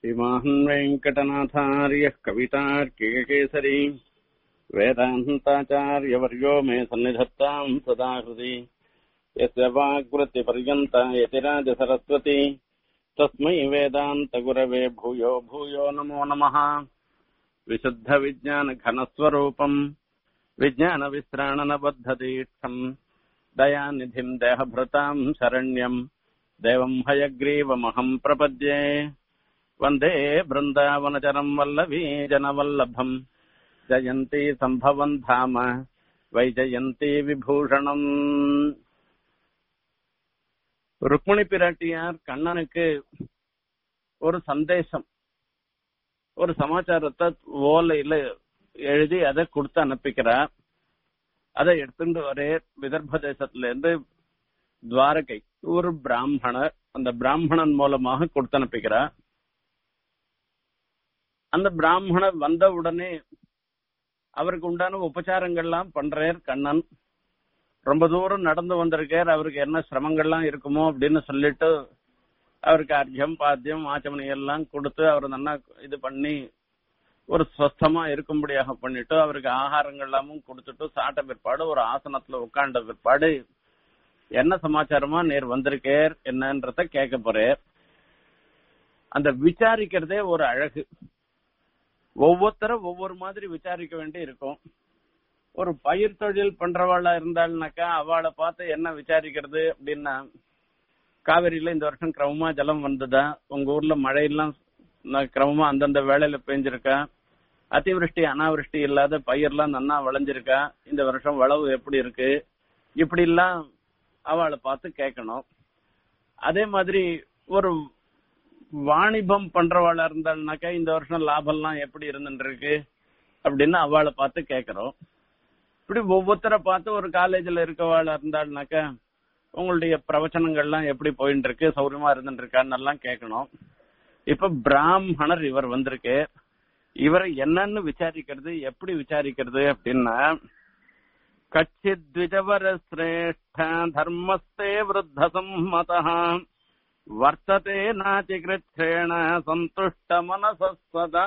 श्रीमान् वेङ्कटनाथार्यः कवितार्किककेसरी वेदान्ताचार्यवर्यो मे सन्निधत्ताम् सदा हृदि यस्य वाग्वृत्तिपर्यन्ता यतिराजसरस्वती तस्मै वेदान्तगुरवे भूयो भूयो नमो नमः विशुद्धविज्ञानघनस्वरूपम् विज्ञानविश्राणनबद्धदीक्षम् दयानिधिम् देहभृताम् शरण्यम् देवम् हयग्रीवमहम् प्रपद्ये वन्दे बृन्दावनचरम् वल्लभी जनवल्लभम् जयन्ती सम्भवन् धाम வைஜயந்தி விபூஷணம் ருக்மிணி பிராட்டியார் கண்ணனுக்கு ஒரு சந்தேசம் ஒரு சமாச்சாரத்தை ஓலையில எழுதி அதை கொடுத்து அனுப்பிக்கிறார் அதை எடுத்துட்டு வரே விதர்ப தேசத்துல இருந்து துவாரகை ஒரு பிராமணர் அந்த பிராமணன் மூலமாக கொடுத்து அனுப்பிக்கிறார் அந்த பிராமணர் வந்த உடனே அவருக்கு உண்டான உபச்சாரங்கள்லாம் பண்றார் கண்ணன் ரொம்ப தூரம் நடந்து வந்திருக்கார் அவருக்கு என்ன சிரமங்கள்லாம் இருக்குமோ அப்படின்னு சொல்லிட்டு அவருக்கு அர்ஜம் பாத்தியம் ஆச்சமணி எல்லாம் கொடுத்து அவர் நல்லா இது பண்ணி ஒரு ஸ்வஸ்தமா இருக்கும்படியாக பண்ணிட்டு அவருக்கு ஆகாரங்கள் எல்லாமும் கொடுத்துட்டு சாட்ட பிற்பாடு ஒரு ஆசனத்துல உட்காண்ட பிற்பாடு என்ன சமாச்சாரமா நேர் வந்திருக்கேர் என்னன்றத கேட்க போறேர் அந்த விசாரிக்கிறதே ஒரு அழகு ஒவ்வொருத்தரும் ஒவ்வொரு மாதிரி விசாரிக்க வேண்டி இருக்கும் ஒரு பயிர் தொழில் பண்றவாளா இருந்தாள்னாக்கா அவளை பார்த்து என்ன விசாரிக்கிறது அப்படின்னா காவிரியில இந்த வருஷம் கிரமமா ஜலம் வந்ததா உங்க ஊர்ல மழையெல்லாம் கிரமமா அந்தந்த வேலையில பெஞ்சிருக்கா அத்திவிருஷ்டி அனாவிருஷ்டி இல்லாத பயிர்லாம் நன்னா விளைஞ்சிருக்கா இந்த வருஷம் வளவு எப்படி இருக்கு இப்படி எல்லாம் அவளை பார்த்து கேட்கணும் அதே மாதிரி ஒரு வாணிபம் பண்றவாளா இருந்தாள்னாக்கா இந்த வருஷம் லாபம்லாம் எப்படி இருந்துட்டு இருக்கு அப்படின்னு அவளை பார்த்து கேட்கறோம் இப்படி ஒவ்வொருத்தரை பார்த்து ஒரு காலேஜ்ல இருக்கவாளா இருந்தாள்னாக்கா உங்களுடைய பிரவச்சனங்கள்லாம் எப்படி போயிட்டு இருக்கு சௌரியமா இருந்துட்டு இருக்கான்னு எல்லாம் கேட்கணும் இப்ப பிராமணர் இவர் வந்திருக்கு இவரை என்னன்னு விசாரிக்கிறது எப்படி விசாரிக்கிறது அப்படின்னா கச்சித் த்விஜவர சிரேஷ்ட தர்மஸ்தே விருத்த சம்மத வர்த்ததே நாச்சிகிருச்சேண சந்துஷ்ட மனசஸ்வதா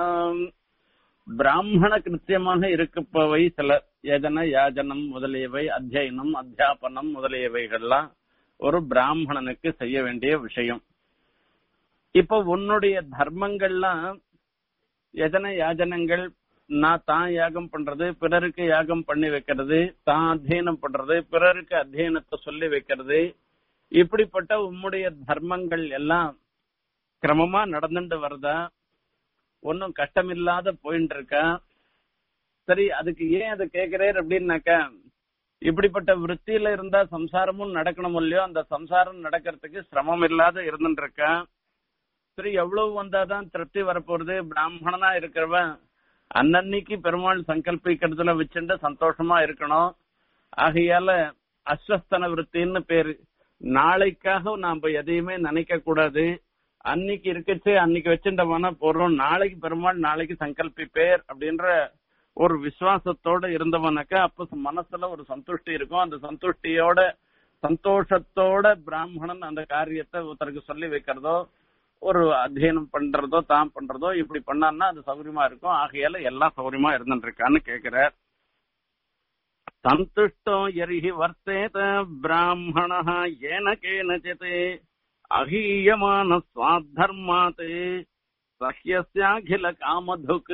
பிராமண கிருத்தியமாக இருக்கப்பவை சில யஜன யாஜனம் முதலியவை அத்தியனம் அத்தியாபனம் முதலியவைகள்லாம் ஒரு பிராமணனுக்கு செய்ய வேண்டிய விஷயம் இப்ப உன்னுடைய தர்மங்கள்லாம் யஜன யாஜனங்கள் நான் தான் யாகம் பண்றது பிறருக்கு யாகம் பண்ணி வைக்கிறது தான் அத்தியனம் பண்றது பிறருக்கு அத்தியனத்தை சொல்லி வைக்கிறது இப்படிப்பட்ட உம்முடைய தர்மங்கள் எல்லாம் கிரமமா நடந்துட்டு வருதா ஒன்னும் கஷ்டமில்லாத போயிட்டு இருக்கா சரி அதுக்கு ஏன் அதை கேக்குறேன் அப்படின்னாக்கா இப்படிப்பட்ட விற்த்தியில இருந்தா சம்சாரமும் நடக்கணும் இல்லையோ அந்த சம்சாரம் நடக்கிறதுக்கு சிரமம் இல்லாத இருந்துட்டு இருக்கா சரி எவ்வளவு வந்தாதான் திருப்தி வரப்போறது பிராமணனா இருக்கிறவன் அன்னன்னைக்கு பெருமாள் சங்கல்பிக்கிறதுல வச்சுட்டு சந்தோஷமா இருக்கணும் ஆகையால அஸ்வஸ்தன விற்த்தின்னு பேரு நாளைக்காக நாம எதையுமே நினைக்க கூடாது அன்னைக்கு இருக்கச்சு அன்னைக்கு வச்சுட்டவன போறோம் நாளைக்கு பெருமாள் நாளைக்கு சங்கல்பிப்பேர் அப்படின்ற ஒரு விசுவாசத்தோட இருந்தவனாக்கா அப்ப மனசுல ஒரு சந்துஷ்டி இருக்கும் அந்த சந்துஷ்டியோட சந்தோஷத்தோட பிராமணன் அந்த காரியத்தை ஒருத்தருக்கு சொல்லி வைக்கிறதோ ஒரு அத்தியனம் பண்றதோ தான் பண்றதோ இப்படி பண்ணான்னா அது சௌகரியமா இருக்கும் ஆகையால எல்லாம் சௌகரியமா இருந்துட்டு இருக்கான்னு கேக்குறார் சந்துஷ்டோ எரிஹி வர்த்தேத பிராமண ஏன கேனச்சித் அகீயமான சுவாத்தர்மாத் சஹ்யஸ்யாகில காமதுக்கு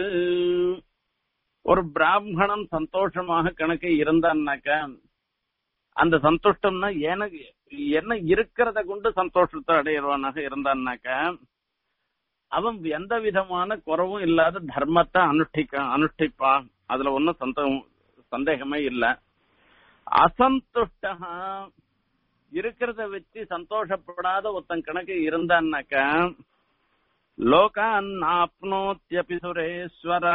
ஒரு பிராமணன் சந்தோஷமாக கணக்கு இருந்தான்னாக்க அந்த சந்தோஷம்னா எனக்கு என்ன இருக்கிறத கொண்டு சந்தோஷத்தை அடையிறவனாக இருந்தான்னாக்க அவன் எந்த விதமான குறவும் இல்லாத தர்மத்தை அனுஷ்டிக்க அனுஷ்டிப்பான் அதுல ஒன்னும் சந்தோகம் சந்தேகமே இல்ல அசந்துஷ்டா இருக்கிறத வச்சு சந்தோஷப்படாத ஒருத்தன் கணக்கு இருந்தான்னாக்க லோகான் ஆப்னோத்யபி சுரேஸ்வர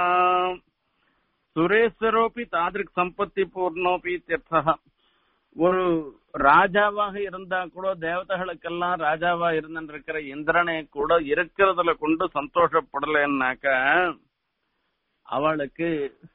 சுரேஸ்வரோபி தாதிரிக் சம்பத்தி பூர்ணோபி தீர்த்தா ஒரு ராஜாவாக இருந்தா கூட தேவதைகளுக்கெல்லாம் ராஜாவா இருந்துருக்கிற இந்திரனை கூட இருக்கிறதுல கொண்டு சந்தோஷப்படலைன்னாக்க அவளுக்கு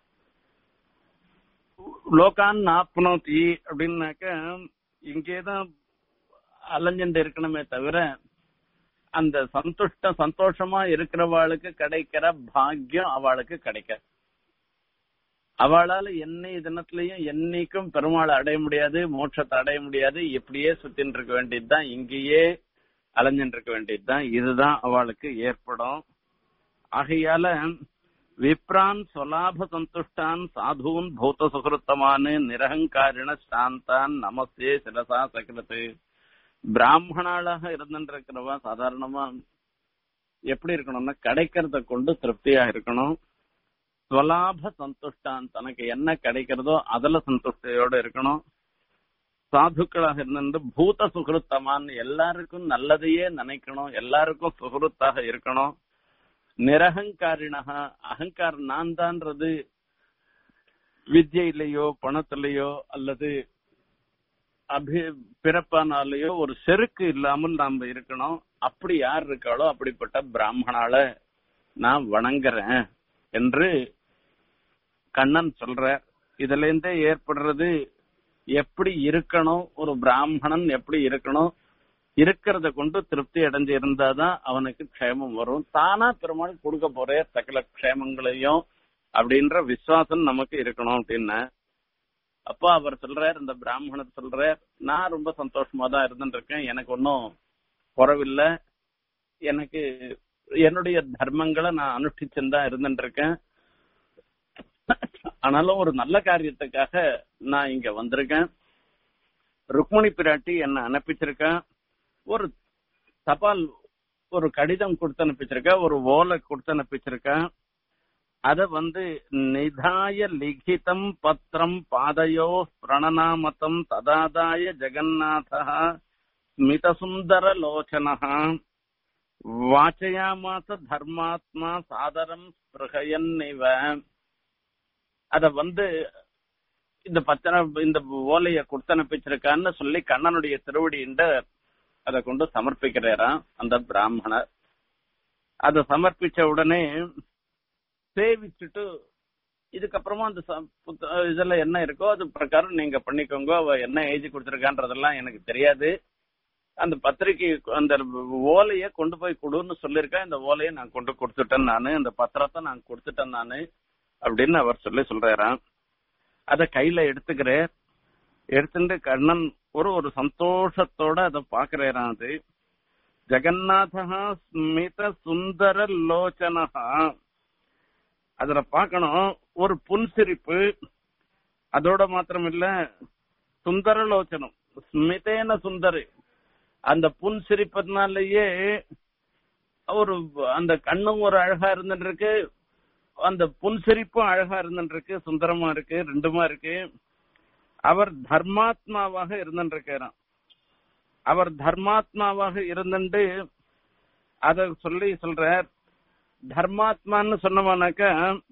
லோகான் ஆப்னோத்தி அப்படின்னாக்க இங்கேதான் அலைஞ்சுட்டு இருக்கணுமே தவிர அந்த சந்துஷ்ட சந்தோஷமா இருக்கிறவாளுக்கு கிடைக்கிற பாக்கியம் அவளுக்கு கிடைக்க அவளால என்னை தினத்திலையும் என்னைக்கும் பெருமாளை அடைய முடியாது மோட்சத்தை அடைய முடியாது இப்படியே சுத்தின்னு இருக்க வேண்டியதுதான் இங்கேயே அலைஞ்சிட்டு இருக்க வேண்டியதுதான் இதுதான் அவளுக்கு ஏற்படும் ஆகையால விப்ரான் சொலாப சந்துஷ்டான் சாதுன் பூத சுகிருத்தமான் நிரகங்காரிண சாந்தான் நமஸ்தே சிரசா சகிருத்து பிராமணாளாக இருந்துருக்கிறவா சாதாரணமா எப்படி இருக்கணும்னா கிடைக்கிறத கொண்டு திருப்தியா இருக்கணும் ஸ்வலாப சந்துஷ்டான் தனக்கு என்ன கிடைக்கிறதோ அதுல சந்துஷ்டையோட இருக்கணும் சாதுக்களாக இருந்து பூத சுகிருத்தமான் எல்லாருக்கும் நல்லதையே நினைக்கணும் எல்லாருக்கும் சுகிருத்தாக இருக்கணும் நிரகங்காரிணகா அகங்காரம் நான் தான்றது வித்யிலையோ பணத்திலேயோ அல்லது அபி பிறப்பானாலேயோ ஒரு செருக்கு இல்லாமல் நாம இருக்கணும் அப்படி யார் இருக்காளோ அப்படிப்பட்ட பிராமணால நான் வணங்குறேன் என்று கண்ணன் சொல்ற இதுல இருந்தே ஏற்படுறது எப்படி இருக்கணும் ஒரு பிராமணன் எப்படி இருக்கணும் இருக்கிறத கொண்டு திருப்தி அடைஞ்சு இருந்தாதான் அவனுக்கு க்ஷேமம் வரும் தானா பெருமாள் கொடுக்க போறே சகல க்ஷேமங்களையும் அப்படின்ற விசுவாசம் நமக்கு இருக்கணும் அப்படின்னு அப்போ அவர் சொல்றார் இந்த பிராமணர் சொல்றார் நான் ரொம்ப சந்தோஷமா தான் இருந்துட்டு இருக்கேன் எனக்கு ஒன்னும் குறவில்லை எனக்கு என்னுடைய தர்மங்களை நான் அனுஷ்டிச்சுன்னு தான் இருந்துட்டு இருக்கேன் ஆனாலும் ஒரு நல்ல காரியத்துக்காக நான் இங்க வந்திருக்கேன் ருக்மணி பிராட்டி என்ன அனுப்பிச்சிருக்கேன் ஒரு தபால் ஒரு கடிதம் கொடுத்து அனுப்பிச்சிருக்க ஒரு ஓலை கொடுத்து அனுப்பிச்சிருக்க அத வந்து நிதாய லிகிதம் பத்திரம் பாதையோ பிரணநாமதம் ததாதாய ஜெகநாத ஸ்மிதசுந்தர லோச்சனஹா வாச்சயாமாச தர்மாத்மா சாதரம் ஸ்பிருகயன்னிவ அத வந்து இந்த பத்திரம் இந்த ஓலைய கொடுத்து அனுப்பிச்சிருக்கான்னு சொல்லி கண்ணனுடைய திருவடின்ற அதை கொண்டு சமர்ப்பிக்கிறாராம் அந்த பிராமணர் அதை சமர்ப்பிச்ச உடனே சேவிச்சுட்டு இதுக்கப்புறமா அந்த இதுல என்ன இருக்கோ அது பிரகாரம் நீங்க பண்ணிக்கோங்க அவ என்ன எழுதி கொடுத்துருக்கான்றதெல்லாம் எனக்கு தெரியாது அந்த பத்திரிகை அந்த ஓலைய கொண்டு போய் கொடுன்னு சொல்லியிருக்கேன் இந்த ஓலையை நான் கொண்டு கொடுத்துட்டேன் நானு இந்த பத்திரத்தை நான் கொடுத்துட்டேன் நானு அப்படின்னு அவர் சொல்லி சொல்றாராம் அத கையில எடுத்துக்கிறேன் எடுத்துட்டு கண்ணன் ஒரு ஒரு சந்தோஷத்தோட அதை பாக்குறாராம் அது ஜெகநாதா ஸ்மித சுந்தர லோச்சனஹா அதுல பாக்கணும் ஒரு புன்சிரிப்பு அதோட மாத்திரம் இல்ல சுந்தர லோச்சனம் ஸ்மிதேன சுந்தரி அந்த புன் சிரிப்பதுனாலயே ஒரு அந்த கண்ணும் ஒரு அழகா இருந்துட்டு இருக்கு அந்த புன்சிரிப்பும் அழகா இருந்துட்டு இருக்கு சுந்தரமா இருக்கு ரெண்டுமா இருக்கு அவர் தர்மாத்மாவாக இருந்துருக்கிறார் அவர் தர்மாத்மாவாக இருந்துட்டு அத சொல்லி சொல்றார் தர்மாத்மான்னு சொன்னவனாக்க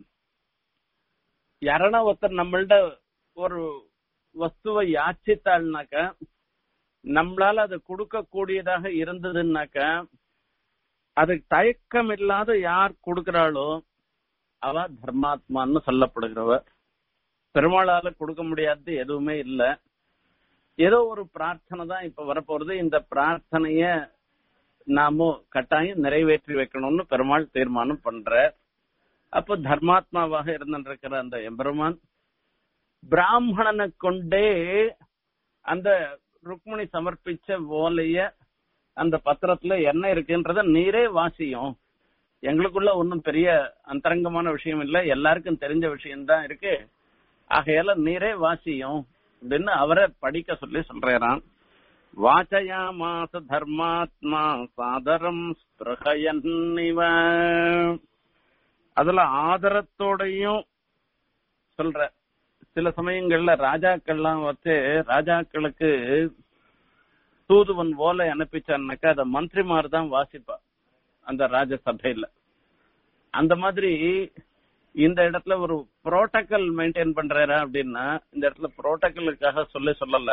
யாரனா ஒருத்தர் நம்மள்ட ஒரு வஸ்துவை யாச்சித்தாள்னாக்க நம்மளால அதை கொடுக்க கூடியதாக இருந்ததுன்னாக்க அதுக்கு தயக்கம் இல்லாத யார் கொடுக்கிறாளோ அவ தர்மாத்மான்னு சொல்லப்படுகிறவர் பெருமாளால கொடுக்க முடியாதது எதுவுமே இல்ல ஏதோ ஒரு பிரார்த்தனை தான் இப்ப வரப்போறது இந்த பிரார்த்தனைய நாம கட்டாயம் நிறைவேற்றி வைக்கணும்னு பெருமாள் தீர்மானம் பண்ற அப்ப தர்மாத்மாவாக இருந்திருக்கிற அந்த எம்பெருமான் பிராமணனை கொண்டே அந்த ருக்மணி சமர்ப்பிச்ச ஓலைய அந்த பத்திரத்துல என்ன இருக்குன்றத நீரே வாசியும் எங்களுக்குள்ள ஒன்றும் பெரிய அந்தரங்கமான விஷயம் இல்ல எல்லாருக்கும் தெரிஞ்ச விஷயம்தான் இருக்கு ஆகையால நீரே வாசியும் அப்படின்னு அவரை படிக்க சொல்லி சொல்றாராம் வாச்சயாமாச தர்மாத்மா சாதரம் ஸ்பிருகயன்னிவ அதுல ஆதரத்தோடையும் சொல்ற சில சமயங்கள்ல ராஜாக்கள்லாம் வச்சு ராஜாக்களுக்கு தூதுவன் ஓலை அனுப்பிச்சான்னாக்கா அதை மந்திரிமார் தான் வாசிப்பா அந்த ராஜசபையில அந்த மாதிரி இந்த இடத்துல ஒரு புரோட்டோக்கால் மெயின்டைன் பண்றாரா அப்படின்னா இந்த இடத்துல புரோட்டோக்காலுக்காக சொல்ல சொல்லல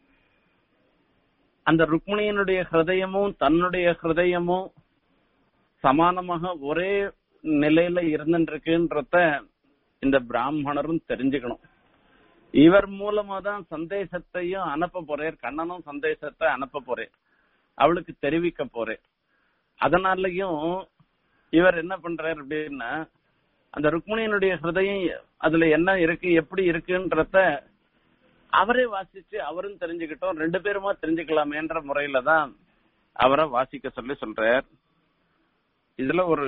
அந்த ருக்மிணியனுடைய ஹிருதயமும் தன்னுடைய ஹிருதயமும் சமானமாக ஒரே நிலையில இருந்துருக்குன்றத இந்த பிராமணரும் தெரிஞ்சுக்கணும் இவர் மூலமா தான் சந்தேசத்தையும் அனுப்ப போறேன் கண்ணனும் சந்தேசத்தை அனுப்ப போறேன் அவளுக்கு தெரிவிக்க போறேன் அதனாலயும் இவர் என்ன பண்றாரு அப்படின்னா அந்த ருக்மிணியனுடைய ஹிருதயம் அதுல என்ன இருக்கு எப்படி இருக்குன்றத அவரே வாசிச்சு அவரும் தெரிஞ்சுக்கிட்டோம் ரெண்டு பேருமா தெரிஞ்சுக்கலாமேன்ற முறையில தான் அவரை வாசிக்க சொல்லி சொல்றார் இதுல ஒரு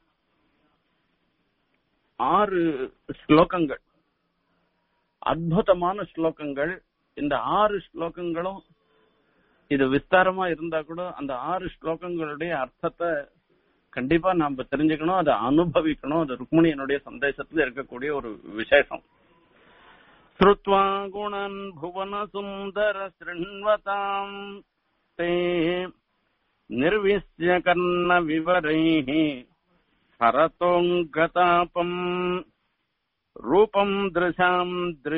ஆறு ஸ்லோகங்கள் அற்புதமான ஸ்லோகங்கள் இந்த ஆறு ஸ்லோகங்களும் இது விஸ்தாரமா இருந்தா கூட அந்த ஆறு ஸ்லோகங்களுடைய அர்த்தத்தை கண்டிப்பா நாம தெரிஞ்சுக்கணும் அதை அனுபவிக்கணும் அது ருக்மிணியனுடைய சந்தேசத்துல இருக்கக்கூடிய ஒரு விசேஷம் ஸ்ருத்வா குணன் புவன சுந்தர சிருண்வதாம் தே நிர்விஸ்ய கர்ண விவரைः ஹரதோங்கதாபம் ரூபம் திருஷாம்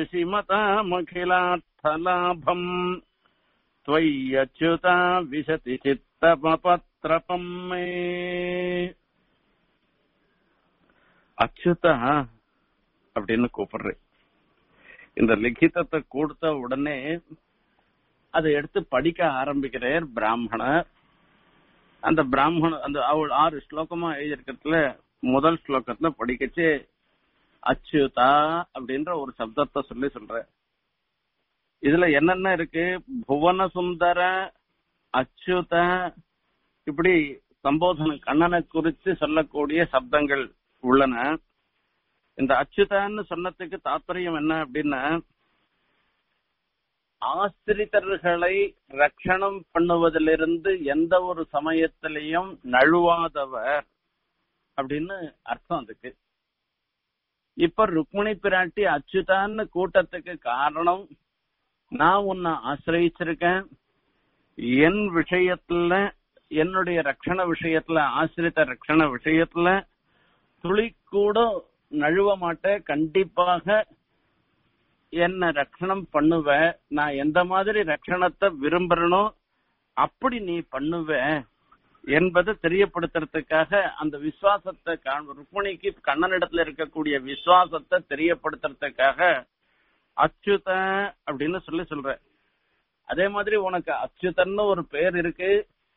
திருஷிமதாமகிலார்த்தலாபம் त्वय्यच्युता विशति चित्तमपत्रपम् मे அச்சுதா அப்படின்னு கூப்பிடுறேன் இந்த லிகிதத்தை கொடுத்த உடனே அதை எடுத்து படிக்க ஆரம்பிக்கிறார் பிராமணர் அந்த பிராமண அந்த அவள் ஆறு ஸ்லோகமா எழுதியிருக்கிறதுல முதல் ஸ்லோகத்துல படிக்கச்சு அச்சுதா அப்படின்ற ஒரு சப்தத்தை சொல்லி சொல்ற இதுல என்னென்ன இருக்கு புவன சுந்தர அச்சுத இப்படி சம்போதனை கண்ணனை குறித்து சொல்லக்கூடிய சப்தங்கள் உள்ளன இந்த அச்சுதான்னு சொன்னதுக்கு தாத்பரியம் என்ன அப்படின்னா ஆசிரிதர்களை ரட்சணம் பண்ணுவதிலிருந்து எந்த ஒரு சமயத்திலையும் நழுவாதவர் அப்படின்னு அர்த்தம் அதுக்கு இப்ப ருக்மிணி பிராட்டி அச்சுதான்னு கூட்டத்துக்கு காரணம் நான் உன்னை ஆசிரியிச்சிருக்கேன் என் விஷயத்துல என்னுடைய ரட்சண விஷயத்துல ஆசிரித்த ரட்சண விஷயத்துல துளி கூட நழுவ மாட்டேன் கண்டிப்பாக என்ன ரட்சணம் பண்ணுவ நான் எந்த மாதிரி ரட்சணத்தை விரும்புறனோ அப்படி நீ பண்ணுவ என்பதை தெரியப்படுத்துறதுக்காக அந்த விசுவாசத்தை ருக்மணிக்கு கண்ணனிடத்துல இருக்கக்கூடிய விசுவாசத்தை தெரியப்படுத்துறதுக்காக அச்சுத அப்படின்னு சொல்லி சொல்ற அதே மாதிரி உனக்கு அச்சுதன்னு ஒரு பேர் இருக்கு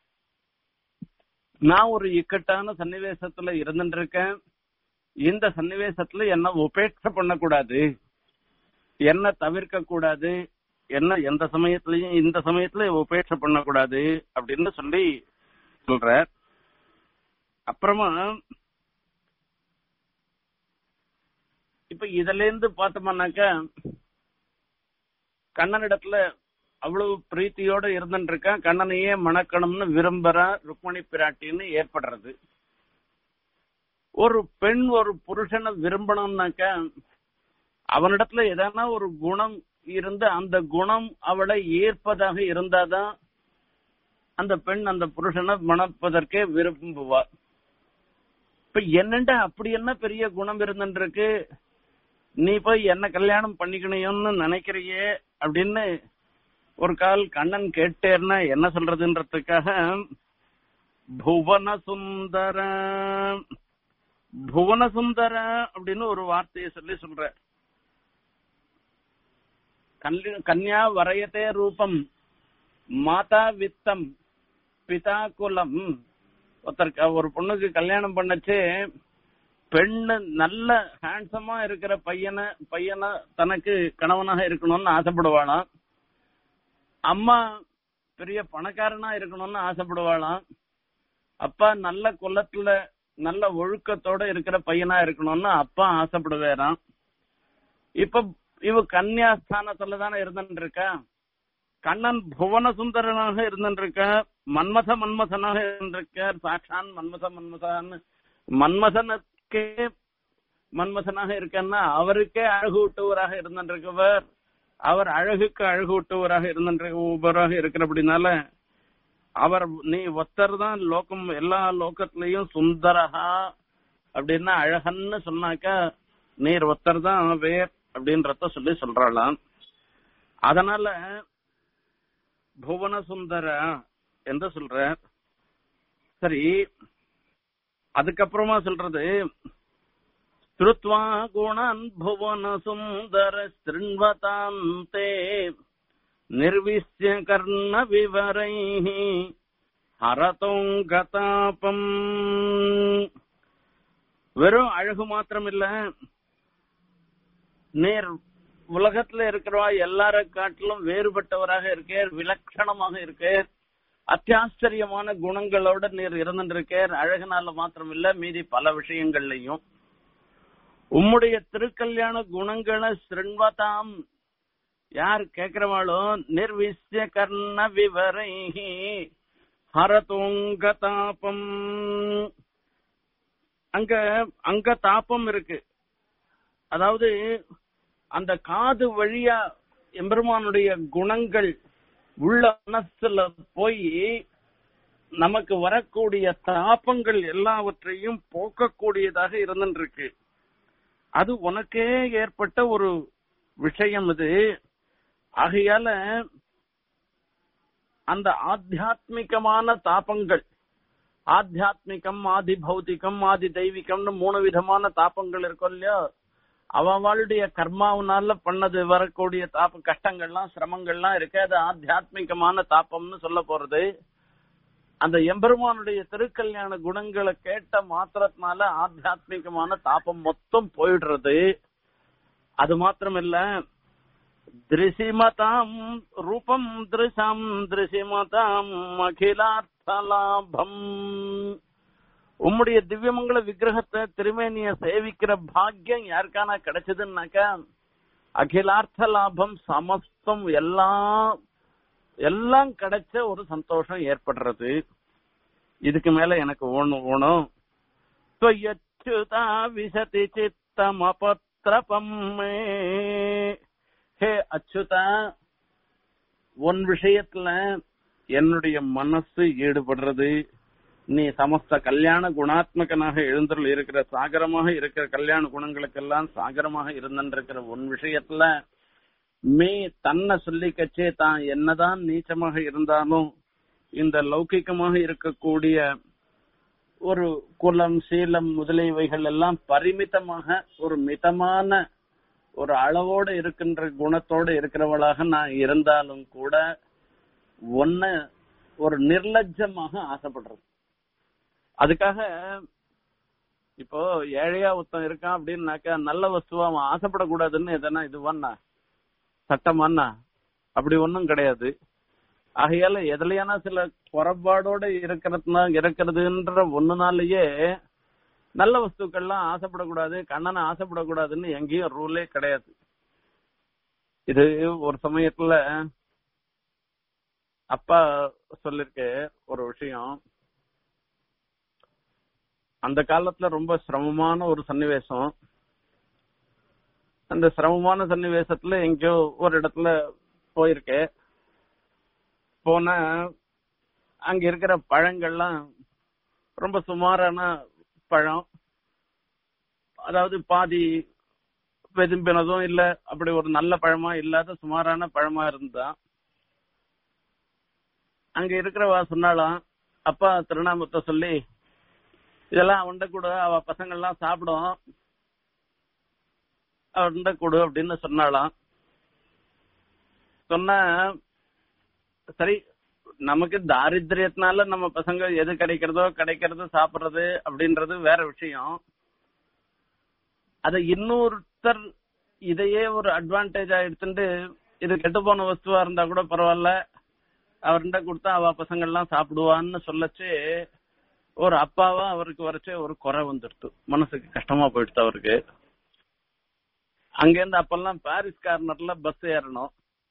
நான் ஒரு இக்கட்டான சன்னிவேசத்துல இருந்துட்டு இருக்கேன் இந்த சன்னிவேசத்துல என்ன உபேட்சை பண்ணக்கூடாது என்ன தவிர்க்க கூடாது என்ன எந்த சமயத்திலையும் இந்த சமயத்துல உபேட்சை பண்ணக்கூடாது அப்படின்னு சொல்லி சொல்ற அப்புறமா இப்ப இதுல இருந்து பார்த்தோம்னாக்கா கண்ணனிடத்துல அவ்வளவு பிரீத்தியோட இருந்துட்டு இருக்கான் கண்ணனையே மணக்கணும்னு விரும்புறா ருக்மணி பிராட்டின்னு ஏற்படுறது ஒரு பெண் ஒரு புருஷனை விரும்பணும்னாக்கா அவனிடத்துல எதனா ஒரு குணம் இருந்து அந்த குணம் அவளை ஏற்பதாக இருந்தாதான் அந்த பெண் அந்த புருஷனை மணப்பதற்கே விரும்புவா இப்ப என்னண்ட அப்படி என்ன பெரிய குணம் இருந்துருக்கு நீ போய் என்ன கல்யாணம் பண்ணிக்கணும்னு நினைக்கிறியே அப்படின்னு ஒரு கால் கண்ணன் கேட்டேன்னா என்ன சொல்றதுன்றதுக்காக புவன சுந்தர புவன சுந்தர அப்படின்னு ஒரு வார்த்தையை சொல்லி சொல்ற கன்யா வரையத்தே ரூபம் மாதா வித்தம் பிதா குலம் ஒருத்தர் ஒரு பொண்ணுக்கு கல்யாணம் பண்ணச்சு பெண்ணு நல்ல ஹேண்ட்ஸமா இருக்கிற பையனை பையனை தனக்கு கணவனாக இருக்கணும்னு ஆசைப்படுவாளாம் அம்மா பெரிய பணக்காரனா இருக்கணும்னு ஆசைப்படுவாளாம் அப்பா நல்ல குலத்துல நல்ல ஒழுக்கத்தோட இருக்கிற பையனா இருக்கணும்னு அப்பா ஆசைப்படுவேறான் இப்ப இவ கன்யாஸ்தானத்துல தானே இருந்துட்டு இருக்கா கண்ணன் புவன சுந்தரனாக இருந்துருக்க மன்மத மன்மதனாக இருந்திருக்கார் சாட்சான் மன்மத மன்மதான்னு மன்மதனுக்கே மன்மதனாக இருக்கன்னா அவருக்கே அழகு விட்டவராக இருந்திருக்கவர் அவர் அழகுக்கு அழகு விட்டவராக இருந்திருக்கவராக இருக்கிறபடினால அவர் நீ ஒத்தர் தான் லோகம் எல்லா லோகத்திலையும் சுந்தரஹா அப்படின்னா அழகன்னு சொன்னாக்கா நீர் ஒத்தர் தான் வேர் அப்படின்றத சொல்லி சொல்றாளாம் அதனால புவன சுந்தர என்று சொல்ற சரி அதுக்கப்புறமா சொல்றது ஸ்ருத்வா குணான் புவன சுந்தர ஸ்ருண்வதாந்தே நிர்விஷ்ய கர்ண விவரை ஹரதோங்கதாபம் வெறும் அழகு மாத்திரம் இல்ல நேர் உலகத்துல இருக்கிறவா எல்லார காட்டிலும் வேறுபட்டவராக இருக்கேர் விலட்சணமாக இருக்கேர் அத்தியாச்சரியமான குணங்களோட நீர் இருந்துருக்கேர் அழகுனால மாத்திரம் இல்ல மீதி பல விஷயங்கள்லையும் உம்முடைய திருக்கல்யாண குணங்களை சிருண்வதாம் யார் கேக்குறவாளோ நிர்விசிய கர்ண விவரை ஹரதோங்க தாபம் அங்க அங்க தாபம் இருக்கு அதாவது அந்த காது வழியா எம்பெருமானுடைய குணங்கள் உள்ள மனசுல போய் நமக்கு வரக்கூடிய தாபங்கள் எல்லாவற்றையும் போக்கக்கூடியதாக இருந்துருக்கு அது உனக்கே ஏற்பட்ட ஒரு விஷயம் இது ஆகையால அந்த ஆத்தியாத்மிகமான தாபங்கள் ஆத்தியாத்மிகம் ஆதி பௌத்திகம் ஆதி தெய்வீகம்னு மூணு விதமான தாபங்கள் இருக்கும் இல்லையா அவளுடைய கர்மாவனால பண்ணது வரக்கூடிய தாப்ப கஷ்டங்கள்லாம் சிரமங்கள்லாம் இருக்கு அது ஆத்தியாத்மிகமான தாபம்னு சொல்ல போறது அந்த எம்பெருமானுடைய திருக்கல்யாண குணங்களை கேட்ட மாத்திரத்தினால ஆத்தியாத்மிகமான தாபம் மொத்தம் போயிடுறது அது மாத்திரம் இல்ல திருசிமதாம் ரூபம் திருஷம் திருசிமதாம் அகிலார்த்தலாபம் உம்முடைய திவ்யமங்கல விக்கிரகத்தை திருமேனிய சேவிக்கிற பாக்கியம் யாருக்கான கிடைச்சதுன்னாக்கா அகிலார்த்த லாபம் சமஸ்தம் எல்லாம் எல்லாம் கிடைச்ச ஒரு சந்தோஷம் ஏற்படுறது இதுக்கு மேல எனக்கு ஒண்ணு வேணும் त्वयच्युता विशति चित्तमपत्रपम् मे ஹே அச்சுதா உன் விஷயத்துல என்னுடைய மனசு ஈடுபடுறது நீ சமஸ்த கல்யாண குணாத்மகனாக எழுந்தருள் இருக்கிற சாகரமாக இருக்கிற கல்யாண குணங்களுக்கெல்லாம் சாகரமாக இருந்திருக்கிற உன் விஷயத்துல மே தன்னை சொல்லிக்கச்சே தான் என்னதான் நீச்சமாக இருந்தாலும் இந்த லௌகிகமாக இருக்கக்கூடிய ஒரு குலம் சீலம் முதலியவைகள் எல்லாம் பரிமிதமாக ஒரு மிதமான ஒரு அளவோட இருக்கின்ற குணத்தோட இருக்கிறவளாக நான் இருந்தாலும் கூட ஒன்ன ஒரு நிர்லஜ்ஜமாக ஆசைப்படுறது அதுக்காக இப்போ ஏழையா ஒருத்தன் இருக்கான் அப்படின்னாக்கா நல்ல வஸ்துவா அவன் ஆசைப்படக்கூடாதுன்னு எதனா இது பண்ணா சட்டமானா அப்படி ஒன்றும் கிடையாது ஆகையால எதுலையானா சில குறைபாடோட இருக்கிறதுனா இருக்கிறதுன்ற ஒண்ணுனாலயே நல்ல வஸ்துக்கள்லாம் ஆசைப்படக்கூடாது கண்ணனை ஆசைப்படக்கூடாதுன்னு எங்கேயும் ரூலே கிடையாது இது ஒரு சமயத்துல அப்பா சொல்லிருக்க ஒரு விஷயம் அந்த காலத்துல ரொம்ப சிரமமான ஒரு சன்னிவேசம் அந்த சிரமமான சன்னிவேசத்துல எங்கேயோ ஒரு இடத்துல போயிருக்கேன் போன அங்க இருக்கிற பழங்கள்லாம் ரொம்ப சுமாரான பழம் அதாவது பாதி வெதும்பினதும் இல்ல அப்படி ஒரு நல்ல பழமா இல்லாத சுமாரான பழமா இருந்தா அங்க இருக்கிறவா சொன்னாலாம் அப்பா திருநாமத்தை சொல்லி இதெல்லாம் அவன்ட கூட அவ பசங்கள்லாம் சாப்பிடும் அவன்ட கொடு அப்படின்னு சொன்னாலாம் சொன்ன சரி நமக்கு தாரித்திரியத்தினால நம்ம பசங்க எது கிடைக்கிறதோ கிடைக்கிறது சாப்பிடுறது அப்படின்றது வேற விஷயம் அத இன்னொருத்தர் இதையே ஒரு அட்வான்டேஜா எடுத்துட்டு இது கெட்டு போன வஸ்துவா இருந்தா கூட பரவாயில்ல அவர்கிட்ட கொடுத்தா அவ பசங்க எல்லாம் சாப்பிடுவான்னு சொல்லச்சு ஒரு அப்பாவா அவருக்கு வரைச்சே ஒரு குறை வந்துடுது மனசுக்கு கஷ்டமா போயிடுது அவருக்கு அங்கேருந்து அப்பெல்லாம் பாரிஸ் கார்னர்ல பஸ் ஏறணும்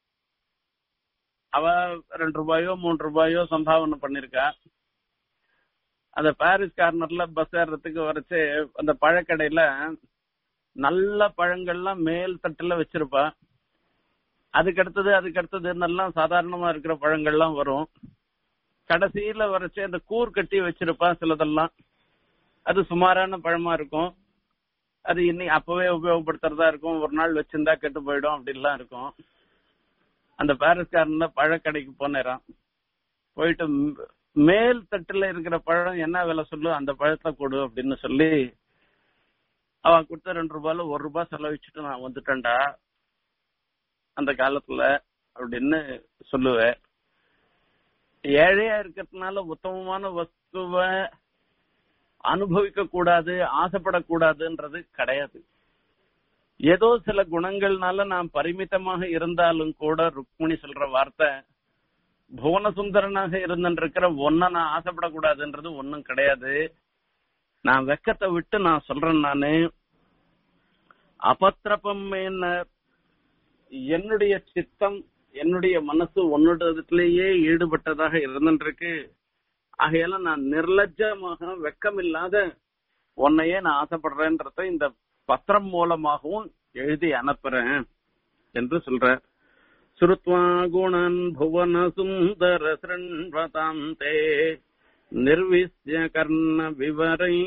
அவ ரெண்டு ரூபாயோ மூணு ரூபாயோ சம்பாவனை பண்ணிருக்கா அந்த பாரிஸ் கார்னர்ல பஸ் ஏறதுக்கு வரைச்சு அந்த பழக்கடையில நல்ல பழங்கள்லாம் மேல் தட்டுல வச்சிருப்பா அதுக்கு அடுத்தது அதுக்கு அடுத்ததுன்னெல்லாம் சாதாரணமா இருக்கிற பழங்கள்லாம் வரும் கடைசியில வரைச்சு அந்த கூர் கட்டி வச்சிருப்பா சிலதெல்லாம் அது சுமாரான பழமா இருக்கும் அது இன்னி அப்பவே உபயோகப்படுத்துறதா இருக்கும் ஒரு நாள் வச்சிருந்தா கெட்டு போயிடும் அப்படின்லாம் இருக்கும் அந்த பாரிஸ்காரன்ல பழக்கடைக்கு போனேறான் போயிட்டு மேல் தட்டுல இருக்கிற பழம் என்ன விலை சொல்லு அந்த பழத்தை கொடு அப்படின்னு சொல்லி அவ கொடுத்த ரெண்டு ரூபாயில ஒரு ரூபாய் செலவிச்சுட்டு நான் வந்துட்டேன்டா அந்த காலத்துல அப்படின்னு சொல்லுவேன் ஏழையா இருக்கிறதுனால உத்தமமான வஸ்துவை அனுபவிக்க கூடாது ஆசைப்படக்கூடாதுன்றது கிடையாது ஏதோ சில குணங்கள்னால நான் பரிமிதமாக இருந்தாலும் கூட ருக்மிணி சொல்ற வார்த்தை புவனசுந்தரனாக இருந்திருக்கிற ஒன்ன நான் ஆசைப்படக்கூடாதுன்றது ஒன்னும் கிடையாது நான் வெக்கத்தை விட்டு நான் சொல்றேன் நானு அபத்திரப்பம் என்னுடைய சித்தம் என்னுடைய மனசு உன்னிடத்திலேயே ஈடுபட்டதாக இருந்துருக்கு ஆகையால நான் நிர்லஜமாக வெக்கம் இல்லாத உன்னையே நான் ஆசைப்படுறேன்றத இந்த பத்திரம் மூலமாகவும் எழுதி அனுப்புறேன் என்று சொல்ற ஸ்ருத்வா குணன் புவன சுந்தர சிருண்வதாந்தே நிர்விஸ்ய கர்ண விவரை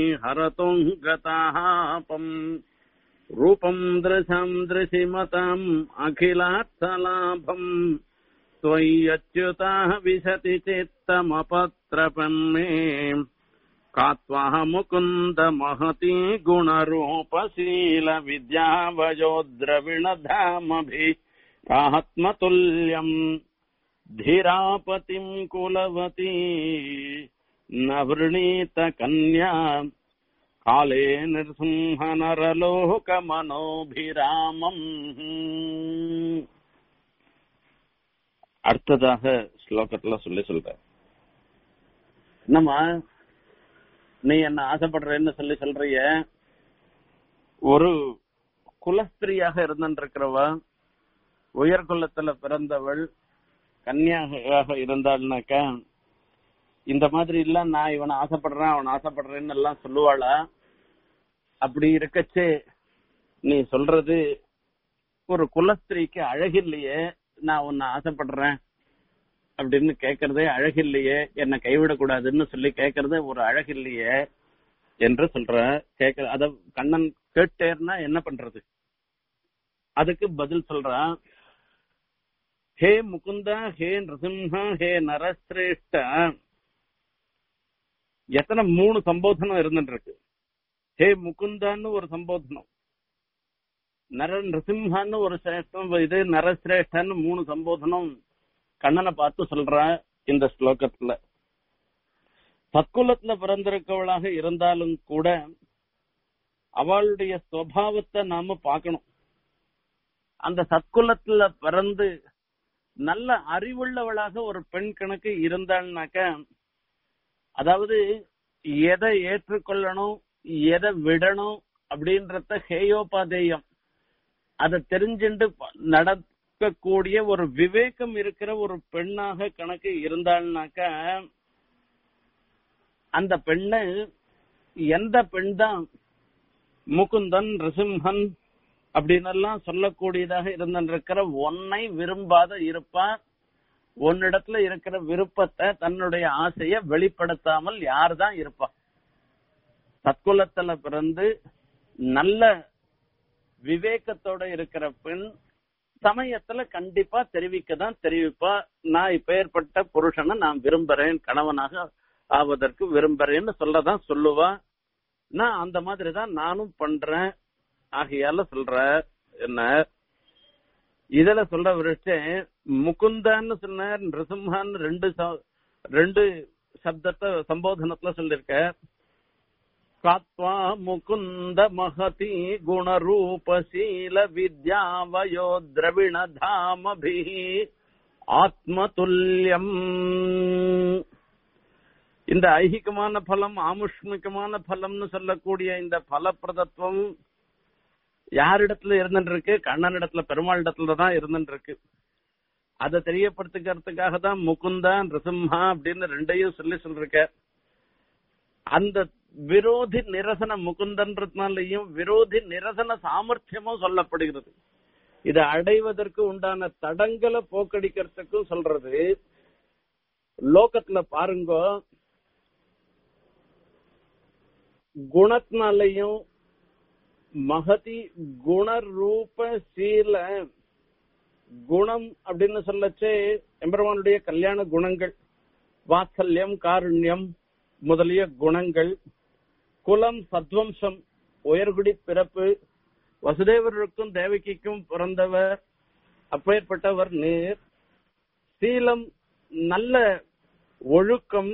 ஹரதோங்கதாபம் ரூபம் திருஷம் திருஷிமதாம் அகிலார்த்தலாபம் त्वय्यच्युता विशति चित्तमपत्रपन्मे का त्वः मुकुन्द महती गुणरूपशील विद्यावयोद्रविणधामभि आत्मतुल्यम् धीरापतिम् कुलवती न वृणीत कन्या काले नृसिंहनरलोकमनोभिरामम् அடுத்ததாக ஸ்லோகத்துல சொல்லி சொல்ற என்னம்மா நீ என்ன ஆசைப்படுறேன்னு சொல்லி சொல்றிய ஒரு குலஸ்திரியாக இருந்திருக்கிறவ உயர் குலத்துல பிறந்தவள் கன்னியாக இருந்தாள்னாக்கா இந்த மாதிரி இல்ல நான் இவனை ஆசைப்படுறேன் அவன் ஆசைப்படுறேன்னு எல்லாம் சொல்லுவாளா அப்படி இருக்கச்சே நீ சொல்றது ஒரு குலஸ்திரிக்கு அழகில்லையே நான் உன்னை ஆசைப்படுறேன் அப்படின்னு கேக்குறதே அழகில்லையே என்னை கைவிடக்கூடாதுன்னு சொல்லி கேக்குறதே ஒரு அழகில்லையே என்று சொல்ற கேக்குற அத கண்ணன் கேட்டேர்னா என்ன பண்றது அதுக்கு பதில் சொல்றான் ஹே முகுந்தா ஹே நரசிம்ஹா ஹே நரசிரேஷ்டா எத்தனை மூணு சம்போதனம் இருந்துட்டு இருக்கு ஹே முகுந்தான்னு ஒரு சம்போதனம் நர நரசிம்ஹான்னு ஒரு சிரேஷ்டம் இது நரசிரேஷ்டன்னு மூணு சம்போதனம் கண்ணனை பார்த்து சொல்ற இந்த ஸ்லோகத்துல சத்குலத்துல பிறந்திருக்கவளாக இருந்தாலும் கூட அவளுடைய சுவாவத்தை நாம பார்க்கணும் அந்த சத்குலத்துல பிறந்து நல்ல அறிவுள்ளவளாக ஒரு பெண் கணக்கு இருந்தாள்னாக்க அதாவது எதை ஏற்றுக்கொள்ளணும் எதை விடணும் அப்படின்றத ஹேயோபாதேயம் அதை தெரிஞ்சுட்டு நடக்கக்கூடிய ஒரு விவேகம் இருக்கிற ஒரு பெண்ணாக கணக்கு இருந்தாள்னாக்க அந்த பெண்ணு எந்த பெண் தான் முகுந்தன் ரிசிம்ஹன் அப்படின்னு எல்லாம் சொல்லக்கூடியதாக இருந்திருக்கிற ஒன்னை விரும்பாத இருப்பா உன்னிடத்துல இருக்கிற விருப்பத்தை தன்னுடைய ஆசைய வெளிப்படுத்தாமல் யார் தான் இருப்பா சத்குலத்துல பிறந்து நல்ல விவேகத்தோட இருக்கிற பெண் சமயத்துல கண்டிப்பா தெரிவிக்க தான் தெரிவிப்பா நான் இப்ப ஏற்பட்ட புருஷனை நான் விரும்புறேன் கணவனாக ஆவதற்கு விரும்புறேன்னு சொல்லதான் சொல்லுவா நான் அந்த மாதிரி தான் நானும் பண்றேன் ஆகையால சொல்ற என்ன இதுல சொல்ற விஷயம் முகுந்தான்னு சொன்னார் நிருசிம்ஹான்னு ரெண்டு ச- ரெண்டு சப்தத்தை சம்போதனத்துல சொல்லிருக்க காத்வா முகுந்த மகதி குணரூபசீல வித்யாவயோ திரவிண தாமபி ஆத்மதுல்யம் இந்த ஐகிகமான பலம் ஆமுஷ்மிகமான பலம்னு சொல்லக்கூடிய இந்த பலப்பிரதத்துவம் யாரிடத்துல இருந்துட்டு இருக்கு கண்ணன் இடத்துல பெருமாள் இடத்துல தான் இருந்துட்டு இருக்கு அதை தெரியப்படுத்திக்கிறதுக்காக தான் முகுந்தா நிருசிம்ஹா அப்படின்னு ரெண்டையும் சொல்லி சொல்லிருக்க அந்த விரோதி நிரசன முகுந்தன்றதுனாலையும் விரோதி நிரசன சாமர்த்தியமும் சொல்லப்படுகிறது இதை அடைவதற்கு உண்டான தடங்களை போக்கடிக்கிறதுக்கும் சொல்றது லோகத்துல பாருங்க குணத்தினாலையும் மகதி குணரூப சீல குணம் அப்படின்னு சொல்லச்சே எம்பெருமானுடைய கல்யாண குணங்கள் வாத்சல்யம் காருண்யம் முதலிய குணங்கள் குலம் சத்வம்சம் உயர்குடி பிறப்பு வசுதேவருக்கும் தேவகிக்கும் பிறந்தவர் அப்பேற்பட்டவர் நீர் சீலம் நல்ல ஒழுக்கம்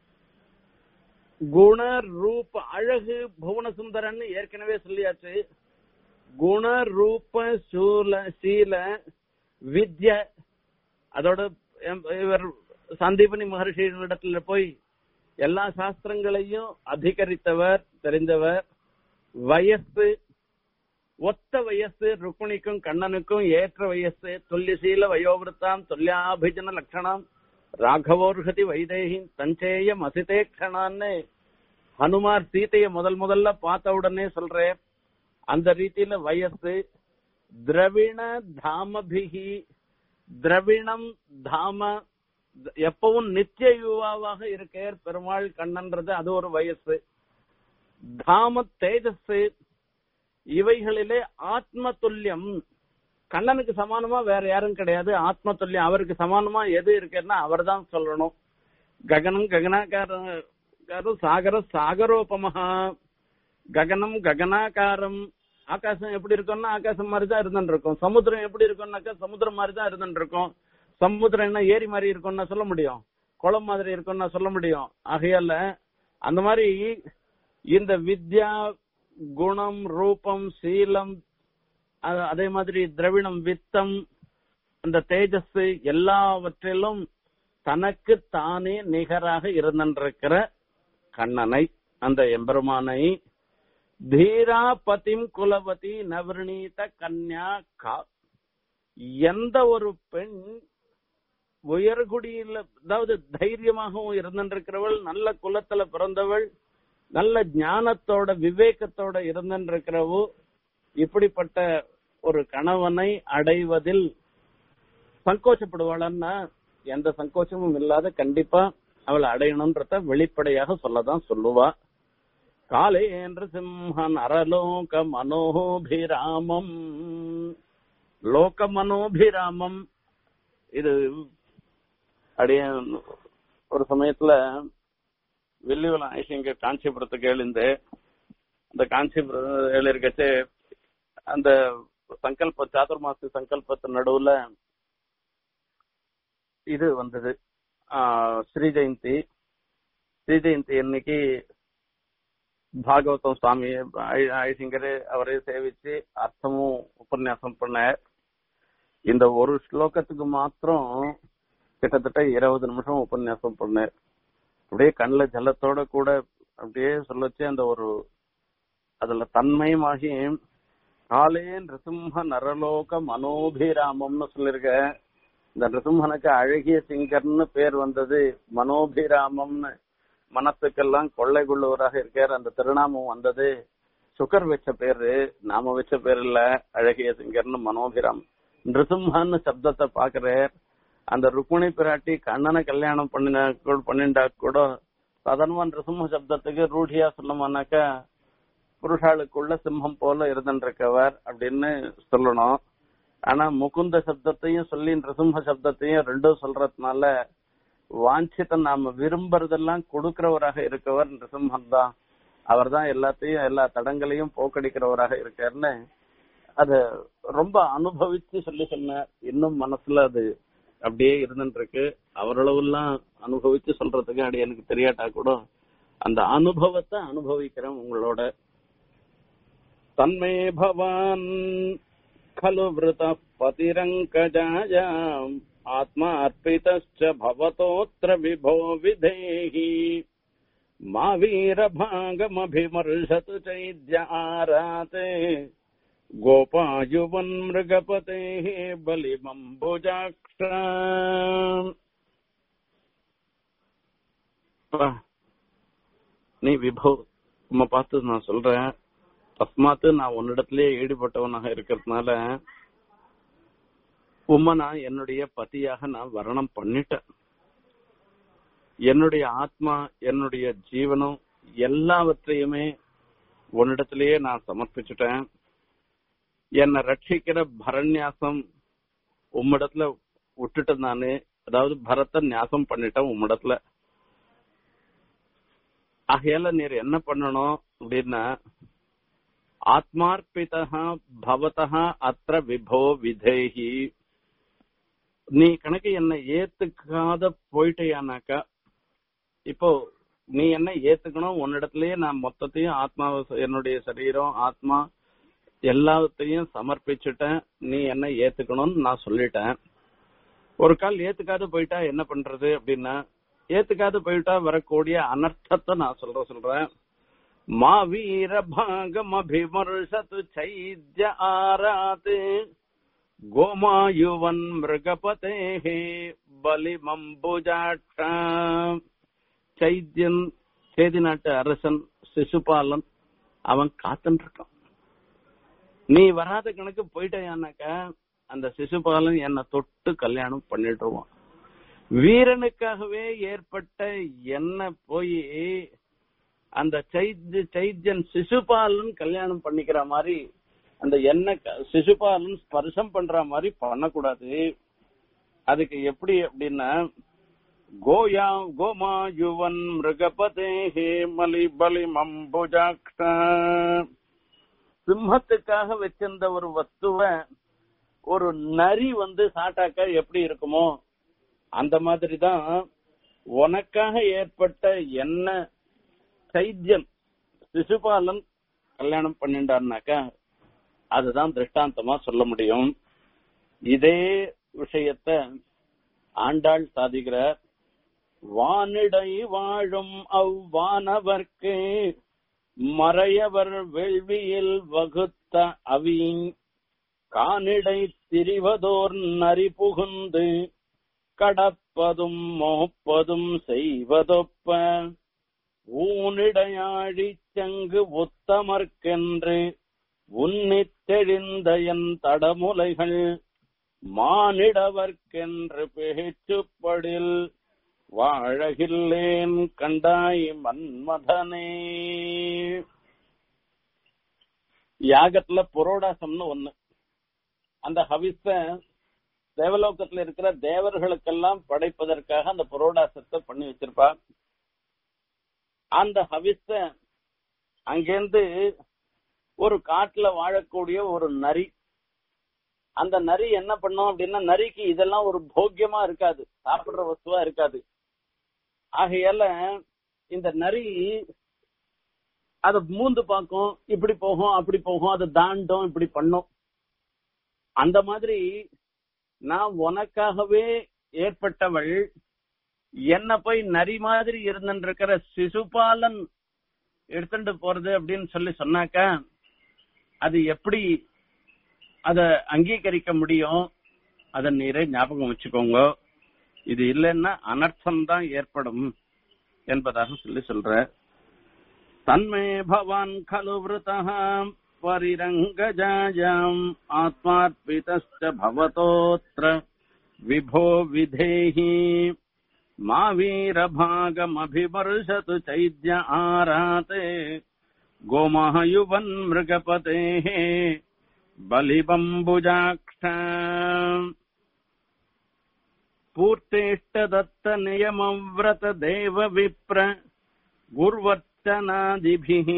குண ரூப அழகு புவன சுந்தரன் ஏற்கனவே சொல்லியாச்சு குண ரூப சூல சீல வித்ய அதோட எம்- இவர் சந்தீபனி மகர்ஷியிடத்துல போய் எல்லா சாஸ்திரங்களையும் அதிகரித்தவர் தெரிந்தவர் வயசு ஒத்த வயசு ருக்குணிக்கும் கண்ணனுக்கும் ஏற்ற வயசு துல்லிசீல வயோவிருத்தாம் துல்லியாபிஜன லட்சணம் ராகவோர்ஹதி வைதேகி தஞ்சேயம் அசிதேக்ஷணான்னு ஹனுமார் சீதையை முதல் முதல்ல பார்த்த உடனே சொல்றேன் அந்த ரீதியில வயசு திரவிண தாமபிகி திரவிணம் தாம எப்பவும் நித்திய யுவாவாக இருக்கார் பெருமாள் கண்ணன்றது அது ஒரு வயசு தாம தேஜஸ் இவைகளிலே ஆத்ம துல்லியம் கண்ணனுக்கு சமானமா வேற யாரும் கிடையாது ஆத்ம துல்லியம் அவருக்கு சமானமா எது இருக்குன்னா அவர் தான் சொல்லணும் ககனம் ககனாக்காரம் சாகர சாகரோபமஹா ககனம் ககனாகாரம் ஆகாசம் எப்படி இருக்கும்னா ஆகாசம் மாதிரி தான் இருந்துட்டு இருக்கும் சமுத்திரம் எப்படி இருக்கும்னாக்கா சமுத்திரம் மாதிரி தான் இருந்துட்டு இருக்கும் சமுத்திரம் என்ன ஏரி மாதிரி இருக்கும்னா சொல்ல முடியும் குளம் மாதிரி இருக்கும்னா சொல்ல முடியும் ஆகையால அந்த மாதிரி இந்த வித்யா குணம் ரூபம் சீலம் அ- அதே மாதிரி திரவிணம் வித்தம் அந்த தேஜஸ் எல்லாவற்றிலும் தனக்கு தானே நிகராக இருந்திருக்கிற கண்ணனை அந்த எம்பெருமானை தீரா பதிம் குலவதி நவர்ணீத கன்யா கா எந்த ஒரு பெண் உயர்குடியில அதாவது தைரியமாகவும் இருந்திருக்கிறவள் நல்ல குலத்துல பிறந்தவள் நல்ல ஞானத்தோட விவேகத்தோட இருந்திருக்கிறவோ இப்படிப்பட்ட ஒரு கணவனை அடைவதில் சங்கோச்சப்படுவாளன்னா எந்த சங்கோச்சமும் இல்லாத கண்டிப்பா அவளை அடையணும்ன்றத வெளிப்படையாக சொல்லதான் சொல்லுவா காலே என்று சிம்ஹன் அரலோக மனோபிராமம் லோக மனோபிராமம் இது அப்படியே ஒரு சமயத்துல வெள்ளிவலம் ஐசிங்க காஞ்சிபுரத்துக்கு எழுந்து அந்த காஞ்சிபுரம் எழுதிருக்கச்சு அந்த சங்கல்ப சாதுர்மாசி சங்கல்பத்து நடுவுல இது வந்தது ஆஹ் ஸ்ரீ ஜெயந்தி ஸ்ரீ ஜெயந்தி அன்னைக்கு பாகவதம் சுவாமி ஐசிங்கர் அவரே சேவிச்சு அர்த்தமும் உபன்யாசம் பண்ணார் இந்த ஒரு ஸ்லோகத்துக்கு மாத்திரம் கிட்டத்தட்ட இருபது நிமிஷம் உபன்யாசம் பண்ணார் அப்படியே கண்ணுல ஜலத்தோட கூட அப்படியே சொல்லச்சு அந்த ஒரு அதுல தன்மயமாகி காலே நிருசிம்ம நரலோக மனோபிராமம்னு சொல்லிருக்க இந்த நிருசிம்மனுக்கு அழகிய சிங்கர்னு பேர் வந்தது மனோபிராமம்னு மனத்துக்கெல்லாம் கொள்ளை கொள்ளுவராக இருக்கார் அந்த திருநாமம் வந்தது சுகர் வச்ச பேரு நாம வச்ச பேர் இல்ல அழகிய சிங்கர்னு மனோபிராம் நிருசிம்மன்னு சப்தத்தை பாக்குறார் அந்த ருக்மிணி பிராட்டி கண்ணனை கல்யாணம் பண்ணின பண்ணிண்டா கூட சாதாரணமா நிருசிம்ம சப்தத்துக்கு ரூಢியா சொன்னோம்னாக்கா புருஷாளுக்குள்ள சிம்மம் போல இருந்துருக்கவர் அப்படின்னு சொல்லணும் ஆனா முகுந்த சப்தத்தையும் சொல்லி நிருசிம்ம சப்தத்தையும் ரெண்டும் சொல்றதுனால வாஞ்சித்த நாம விரும்புறதெல்லாம் கொடுக்கிறவராக இருக்கவர் நிருசிம்மன் தான் அவர் தான் எல்லாத்தையும் எல்லா தடங்களையும் போக்கடிக்கிறவராக இருக்காருன்னு அத ரொம்ப அனுபவிச்சு சொல்லி சொன்னார் இன்னும் மனசுல அது அப்படியே இருந்துட்டு இருக்கு அவரளவுலாம் அனுபவிச்சு சொல்றதுக்கு அப்படி எனக்கு தெரியாட்டா கூட அந்த அனுபவத்தை அனுபவிக்கிறேன் உங்களோட தன்மே பவான் खलु वृतः पतिरङ्कजायाम् आत्मा अर्पितश्च भवतोऽत्र विभो विधेहि मा वीरभागमभिमर्शतु चैद्य आराते गोपायुवन्मृगपतेः बलिमम्बुजाक्ष நீ விபோ உம்மை பார்த்து நான் சொல்றேன் தஸ்மாத்து நான் உன்னிடத்திலேயே ஈடுபட்டவனாக இருக்கிறதுனால உம்மை நான் என்னுடைய பத்தியாக நான் வரணம் பண்ணிட்டேன் என்னுடைய ஆத்மா என்னுடைய ஜீவனம் எல்லாவற்றையுமே உன்னிடத்திலேயே நான் சமர்ப்பிச்சுட்டேன் என்னை ரட்சிக்கிற பரநியாசம் உம்மிடத்துல விட்டுட்டேன் நானு அதாவது பரத்தை நியாசம் பண்ணிட்டேன் உம்மிடத்துல ஆகையால நீர் என்ன பண்ணணும் அப்படின்னா ஆத்மார்ப்பிதா பவதா அத்த விபோ விதேகி நீ கணக்கு என்னை ஏத்துக்காத போயிட்டேயானாக்கா இப்போ நீ என்ன ஏத்துக்கணும் உன்னிடத்திலேயே நான் மொத்தத்தையும் ஆத்மா என்னுடைய சரீரம் ஆத்மா எல்லாத்தையும் சமர்ப்பிச்சுட்டேன் நீ என்ன ஏத்துக்கணும்னு நான் சொல்லிட்டேன் ஒரு கால் ஏத்துக்காது போயிட்டா என்ன பண்றது அப்படின்னா ஏத்துக்காது போயிட்டா வரக்கூடிய அனர்த்தத்தை நான் சொல்ற சொல்றேன் மா வீர பாகம் அபிமர்ஷத்து சைத்ய ஆராத் கோமாயுவன் மிருகபதேஹே பலிமம்புஜாட்சா சைத்யன் சேதி நாட்டு அரசன் சிசுபாலன் அவன் காத்துட்டு இருக்கான் நீ வராத கணக்கு போயிட்டாயானாக்கா அந்த சிசுபாலன் என்னை தொட்டு கல்யாணம் பண்ணிடுவான் வீரனுக்காகவே ஏற்பட்ட என்ன போய் அந்த சைத்ய சைத்யன் சிசுபாலன் கல்யாணம் பண்ணிக்கிற மாதிரி அந்த எண்ணெய் க- சிசுபாலன் ஸ்பர்சம் பண்ற மாதிரி பண்ணக்கூடாது அதுக்கு எப்படி அப்படின்னா கோயா கோமாயுவன் மிருகபதே ஹே மலி பலி மம்புஜாக்ஷா சிம்மத்துக்காக வச்சிருந்த ஒரு வஸ்துவ ஒரு நரி வந்து சாட்டாக்க எப்படி இருக்குமோ அந்த மாதிரி தான் உனக்காக ஏற்பட்ட என்ன சைத்யன் சிசுபாலன் கல்யாணம் பண்ணிட்டாருனாக்கா அதுதான் திருஷ்டாந்தமா சொல்ல முடியும் இதே விஷயத்த ஆண்டாள் சாதிக்கிறார் வானிடை வாழும் அவ்வானவர்க்கு மறையவர் வேள்வியில் வகுத்த அவின் கானிடை திரிவதோர் நரி புகுந்து கடப்பதும் மோப்பதும் செய்வதொப்ப ஊனிடையாழி சங்கு உத்தமர்க்கென்று உன்னித்தெழிந்த என் தடமுலைகள் மானிடவர்க்கென்று பேச்சுப்படில் வாழகில்லேன் கண்டாய் மன்மதனே யாகத்துல புரோடாசம்னு ஒண்ணு அந்த ஹவிஸ தேவலோகத்துல இருக்கிற தேவர்களுக்கெல்லாம் படைப்பதற்காக அந்த புரோடாசத்தை பண்ணி வச்சிருப்பா அந்த ஹவிஸ அங்கேருந்து ஒரு காட்டுல வாழக்கூடிய ஒரு நரி அந்த நரி என்ன பண்ணும் அப்படின்னா நரிக்கு இதெல்லாம் ஒரு போக்கியமா இருக்காது சாப்பிடுற வஸ்துவா இருக்காது ஆகையால இந்த நரி அத மூந்து பார்க்கும் இப்படி போகும் அப்படி போகும் அதை தாண்டும் இப்படி பண்ணும் அந்த மாதிரி நான் உனக்காகவே ஏற்பட்டவள் என்ன போய் நரி மாதிரி இருந்துட்டு இருக்கிற சிசுபாலன் எடுத்துட்டு போறது அப்படின்னு சொல்லி சொன்னாக்கா அது எப்படி அத அங்கீகரிக்க முடியும் அத நீரே ஞாபகம் வச்சுக்கோங்க இது இல்லைன்னா அனர்த்தம் தான் ஏற்படும் என்பதாக சொல்லி சொல்ற தன்மே பவான் கலு விருதா பரிரங்கஜாயாம் ஆத்மார்ப்பிதஸ்ச பவதோத்ர விபோ விதேஹி மா வீரபாகமபிமர்ஷது சைத்ய ஆராதே கோமஹயுவன் மிருகபதேः बलिबम्बुजाक्ष पूर्तेष्टदत्त नियमव्रत देव विप्र गुर्वर्चनादिभिः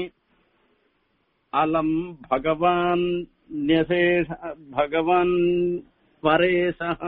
अलम् भगवान् न्यशेष भगवान् பரேசः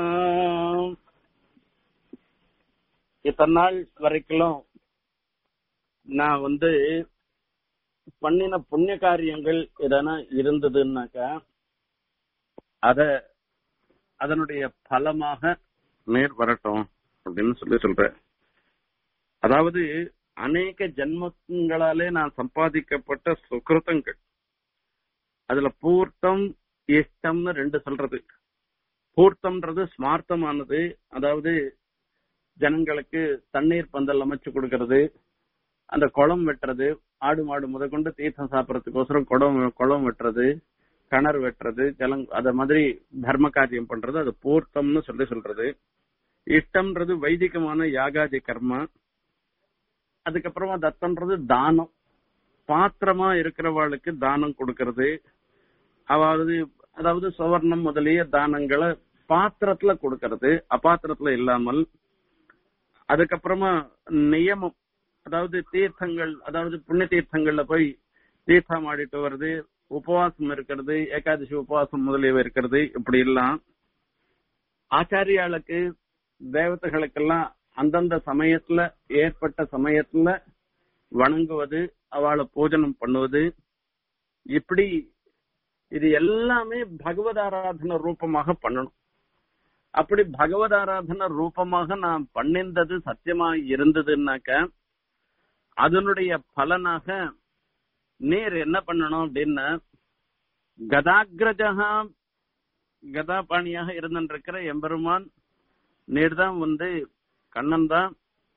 இத்தனை நாள் வரைக்கும் நான் வந்து பண்ணின புண்ணிய காரியங்கள் எதனா இருந்ததுன்னாக்கா அத அதனுடைய பலமாக நேர் வரட்டும் அப்படின்னு சொல்லி சொல்றேன் அதாவது அநேக ஜென்மங்களாலே நான் சம்பாதிக்கப்பட்ட சுகிருத்தங்கள் அதுல பூர்த்தம் இஷ்டம்னு ரெண்டு சொல்றது பூர்த்தம்ன்றது ஸ்மார்த்தமானது அதாவது ஜனங்களுக்கு தண்ணீர் பந்தல் அமைச்சு கொடுக்கறது அந்த குளம் வெட்டுறது ஆடு மாடு முதற்கொண்டு தீர்த்தம் சாப்பிடறதுக்கோசரம் குளம் குளம் வெட்டுறது கிணறு வெட்டுறது ஜலம் அத மாதிரி தர்ம காரியம் பண்றது அது பூர்த்தம்னு சொல்லி சொல்றது இஷ்டம்ன்றது வைதிகமான யாகாதி கர்மா அதுக்கப்புறமா தத்தம்ன்றது தானம் பாத்திரமா இருக்கிறவாளுக்கு தானம் கொடுக்கறது அதாவது அதாவது சுவர்ணம் முதலிய தானங்களை பாத்திரத்துல கொடுக்கறது அபாத்திரத்துல இல்லாமல் அதுக்கப்புறமா நியமம் அதாவது தீர்த்தங்கள் அதாவது புண்ணிய தீர்த்தங்கள்ல போய் தீர்த்தம் ஆடிட்டு வருது உபவாசம் இருக்கிறது ஏகாதசி உபவாசம் முதலியவை இருக்கிறது இப்படி எல்லாம் ஆச்சாரியாளுக்கு தேவதைகளுக்கெல்லாம் அந்தந்த சமயத்துல ஏற்பட்ட சமயத்துல வணங்குவது அவளை பூஜனம் பண்ணுவது இப்படி இது எல்லாமே பகவத் ஆராதன ரூபமாக பண்ணணும் அப்படி பகவத் ஆராதன ரூபமாக நான் பண்ணிந்தது சத்தியமா இருந்ததுன்னாக்க அதனுடைய பலனாக நீர் என்ன பண்ணணும் அப்படின்னா கதாகிரஜகா கதாபாணியாக இருந்திருக்கிற எம்பெருமான் நீர் தான் வந்து கண்ணன் தான்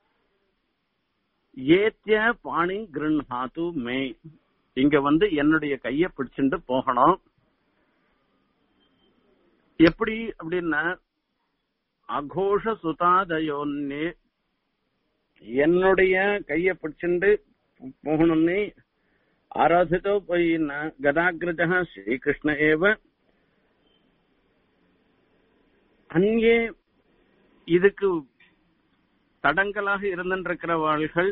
ஏத்திய பாணி கிருண்ஹாத்து மே இங்க வந்து என்னுடைய கைய பிடிச்சிட்டு போகணும் எப்படி அப்படின்னா அகோஷ சுதாதயோன்னே என்னுடைய கைய பிடிச்சிட்டு போகணும்னு ஆராதித்தோ போயின கதாகிரஜா ஸ்ரீகிருஷ்ண ஏவ அங்கே இதுக்கு தடங்கலாக இருந்திருக்கிறவாள்கள்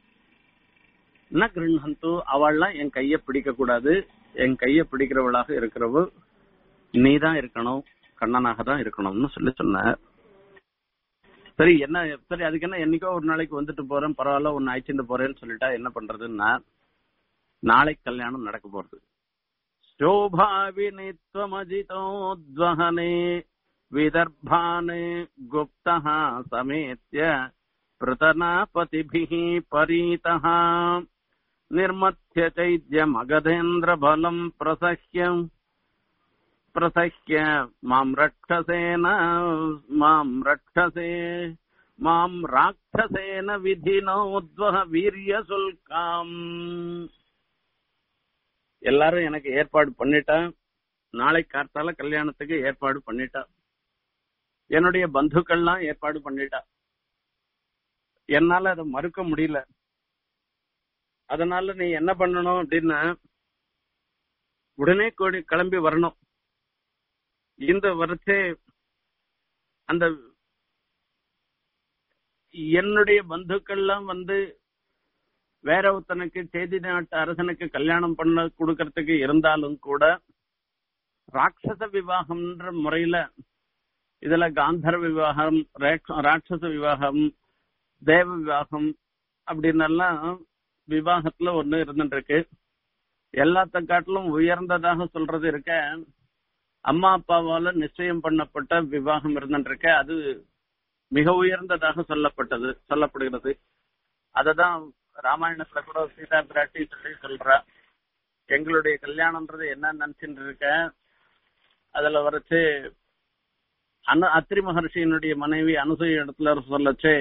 ந கிருண்ணந்து அவள்லாம் என் கைய பிடிக்க கூடாது என் கைய பிடிக்கிறவளாக இருக்கிறவ நீ தான் இருக்கணும் கண்ணனாக தான் இருக்கணும்னு சொல்லி சொன்னார் சரி என்ன சரி அதுக்கு என்ன என்னைக்கோ ஒரு நாளைக்கு வந்துட்டு போறேன் பரவாயில்ல ஒன்னு அழைச்சிட்டு போறேன்னு சொல்லிட்டா என்ன பண்றதுன்னா நாளைக்கு கல்யாணம் நடக்க போறது शोभाविनित्वमजितोद्वहने विदर्भान् गुप्तः समेत्य पृतनापतिभिः परीतः निर्मथ्य चैद्यमगधेन्द्रबलम् प्रसह्य प्रसह्य माम् रक्षसेन माम् रक्षसे माम् राक्षसेन विधिनोद्वह वीर्यशुल्काम् எல்லாரும் எனக்கு ஏற்பாடு பண்ணிட்டா நாளை காத்தால கல்யாணத்துக்கு ஏற்பாடு பண்ணிட்டா என்னுடைய பந்துக்கள்லாம் ஏற்பாடு பண்ணிட்டா என்னால அதை மறுக்க முடியல அதனால நீ என்ன பண்ணணும் அப்படின்னா உடனே கோடி கிளம்பி வரணும் இந்த வரச்சே அந்த என்னுடைய பந்துக்கள்லாம் வந்து வேற ஒருத்தனுக்கு செய்தி நாட்டு அரசனுக்கு கல்யாணம் பண்ண கொடுக்கறதுக்கு இருந்தாலும் கூட ராட்சச விவாகம்ன்ற முறையில இதுல காந்தர் விவாகம் ராட்சச விவாகம் தேவ விவாகம் அப்படின்னு எல்லாம் விவாகத்துல ஒண்ணு இருந்துட்டு இருக்கு எல்லாத்த காட்டிலும் உயர்ந்ததாக சொல்றது இருக்க அம்மா அப்பாவால நிச்சயம் பண்ணப்பட்ட விவாகம் இருந்துட்டு இருக்க அது மிக உயர்ந்ததாக சொல்லப்பட்டது சொல்லப்படுகிறது அததான் ராமாயணத்துல கூட சீதா பிராட்டி சொல்லி சொல்றா எங்களுடைய கல்யாணம்ன்றது என்ன நினைச்சுட்டு இருக்க அதுல வரைச்சு அனு அத்திரி மகர்ஷியினுடைய மனைவி அனுசூய இடத்துல சொல்லச்சு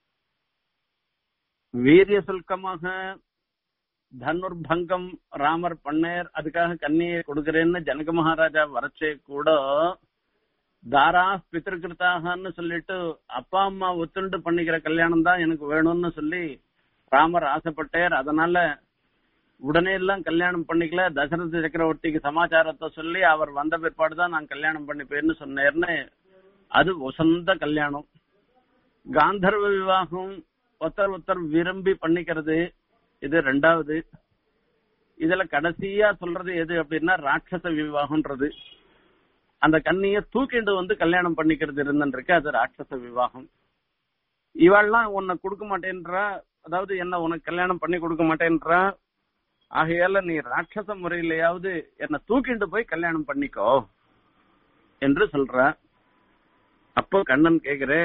வீரிய சுல்கமாக தனுர்பங்கம் ராமர் பண்ணேர் அதுக்காக கண்ணியை கொடுக்கறேன்னு ஜனக மகாராஜா வரச்சே கூட தாரா பித்திருக்கிருத்தாகன்னு சொல்லிட்டு அப்பா அம்மா ஒத்துண்டு பண்ணிக்கிற கல்யாணம் தான் எனக்கு வேணும்னு சொல்லி ராமர் ஆசைப்பட்டார் அதனால உடனே எல்லாம் கல்யாணம் பண்ணிக்கல தசரத சக்கரவர்த்திக்கு சமாச்சாரத்தை சொல்லி அவர் வந்த பிற்பாடு தான் நான் கல்யாணம் பண்ணிப்பேன்னு சொன்னேர்னு அது வசந்த கல்யாணம் காந்தர்வ விவாகம் ஒருத்தர் ஒருத்தர் விரும்பி பண்ணிக்கிறது இது ரெண்டாவது இதுல கடைசியா சொல்றது எது அப்படின்னா ராட்சச விவாகம்ன்றது அந்த கண்ணிய தூக்கிண்டு வந்து கல்யாணம் பண்ணிக்கிறது இருந்துருக்கு அது ராட்சச விவாகம் இவாள்லாம் உன்னை கொடுக்க மாட்டேன்றா அதாவது என்ன உனக்கு கல்யாணம் பண்ணி கொடுக்க மாட்டேன்றா ஆகையால நீ ராட்சச முறையிலேயாவது என்ன தூக்கிட்டு போய் கல்யாணம் பண்ணிக்கோ என்று சொல்ற அப்போ கண்ணன் கேக்குறே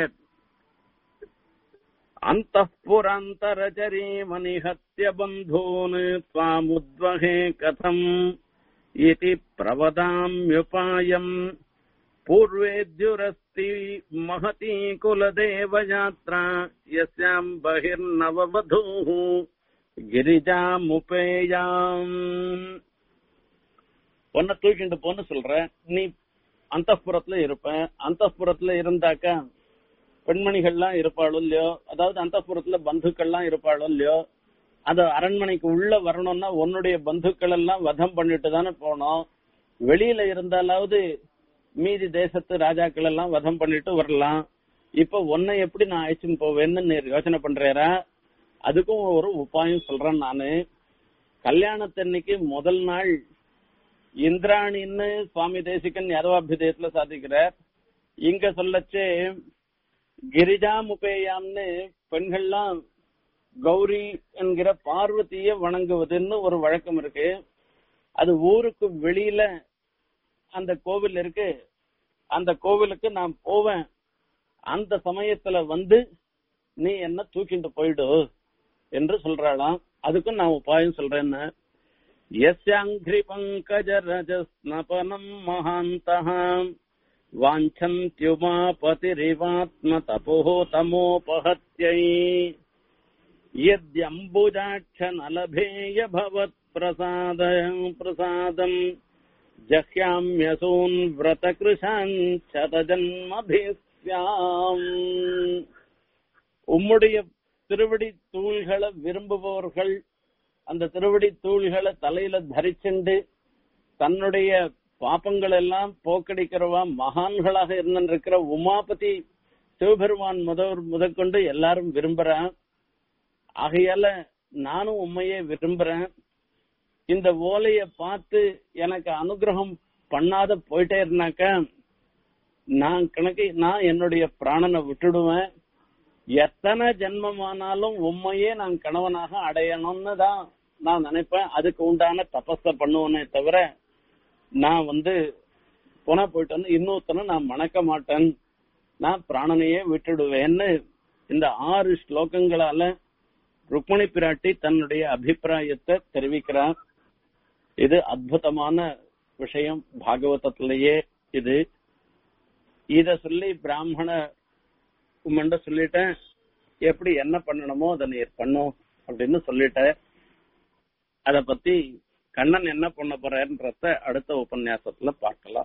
அந்த புராந்தரச்சரி மணிஹத்திய பந்தூன் त्वामुद्वहे கதம் इति प्रवदाम्युपायम् पूर्वेद्युरस्ति महती कुलदेवयात्रा यस्याम् बहिर्नववधूः கிரிஜாமுபேயாம் பொண்ணை தூக்கிட்டு போன்னு சொல்ற நீ அந்தப்புறத்துல இருப்ப அந்தப்புறத்துல இருந்தாக்கா பெண்மணிகள்லாம் இருப்பாளோ இல்லையோ அதாவது அந்தப்புறத்துல பந்துக்கள்லாம் இருப்பாளோ இல்லையோ அது அரண்மனைக்கு உள்ள வரணும்னா உன்னுடைய பந்துக்கள் எல்லாம் வதம் பண்ணிட்டு தானே போனோம் வெளியில இருந்தாலாவது மீதி தேசத்து ராஜாக்கள் எல்லாம் வதம் பண்ணிட்டு வரலாம் இப்ப உன்னை எப்படி நான் அழைச்சுன்னு போவேன்னு நீ யோசனை பண்றேரா அதுக்கும் ஒரு உபாயம் சொல்றேன் நானு கல்யாணத்தன்னைக்கு முதல் நாள் இந்திராணின்னு சுவாமி தேசிகன் யாதவாபிதயத்துல சாதிக்கிறார் இங்க சொல்லச்சே கிரிஜா முபேயாம்னு பெண்கள்லாம் கௌரி என்கிற பார்வதிய வணங்குவதுன்னு ஒரு வழக்கம் இருக்கு அது ஊருக்கு வெளியில அந்த கோவில் இருக்கு அந்த கோவிலுக்கு நான் போவேன் அந்த சமயத்துல வந்து நீ என்ன தூக்கிட்டு போயிடு என்று சொல்றாளாம் அதுக்கும் நான் உபாயம் சொல்றேன்னு यस्याङ्घ्रि पङ्कजरजस्नपनम् महान्तः वाञ्छन्त्युमापतिरिवात्मतपोः तमोपहत्यै यद्यम्बुजाक्षनलभेय भवत्प्रसाद प्रसादम् जह्याम्यसून् व्रतकृशाञ्चतजन्मभिः स्याम् உம்முடைய திருவடி தூள்களை விரும்புபவர்கள் அந்த திருவடி தூள்களை தலையில தரிச்சுண்டு தன்னுடைய பாப்பங்கள் எல்லாம் போக்கடிக்கிறவா மகான்களாக இருந்திருக்கிற உமாபதி சிவபெருமான் முதல் முதற்கொண்டு எல்லாரும் விரும்புறான் ஆகையால நானும் உண்மையே விரும்புறேன் இந்த ஓலைய பார்த்து எனக்கு அனுகிரகம் பண்ணாத போயிட்டே இருந்தாக்க நான் கணக்கு நான் என்னுடைய பிராணனை விட்டுடுவேன் எத்தனை ஜென்மமானாலும் உண்மையே நான் கணவனாக அடையணும்னு தான் நான் நினைப்பேன் அதுக்கு உண்டான தபஸ பண்ணுவேனே தவிர நான் வந்து புன போயிட்டு வந்து இன்னொருத்தனை நான் மணக்க மாட்டேன் நான் பிராணனையே விட்டுடுவேன்னு இந்த ஆறு ஸ்லோகங்களால ருக்மணி பிராட்டி தன்னுடைய அபிப்பிராயத்தை தெரிவிக்கிறார் இது அற்புதமான விஷயம் பாகவதத்திலேயே இது இத சொல்லி பிராமண உம்மண்ட சொல்லிட்டேன் எப்படி என்ன பண்ணணுமோ அதை நீர் பண்ணும் அப்படின்னு சொல்லிட்டேன் அத பத்தி கண்ணன் என்ன பண்ண போறன்றத அடுத்த உபன்யாசத்துல பார்க்கலாம்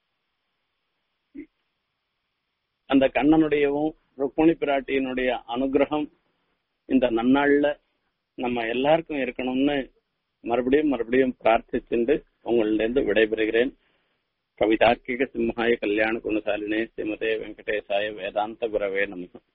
அந்த கண்ணனுடையவும் ருக்மணி பிராட்டியினுடைய அனுகிரகம் இந்த நன்னாள்ல நம்ம எல்லாருக்கும் இருக்கணும்னு மறுபடியும் மறுபடியும் பிரார்த்திச்சுண்டு உங்களிலிருந்து விடைபெறுகிறேன் கவிதார்க்கிக சிம்ஹாய கல்யாண குணசாலினே ஸ்ரீமதே வெங்கடேசாய வேதாந்த குரவே நமக்கு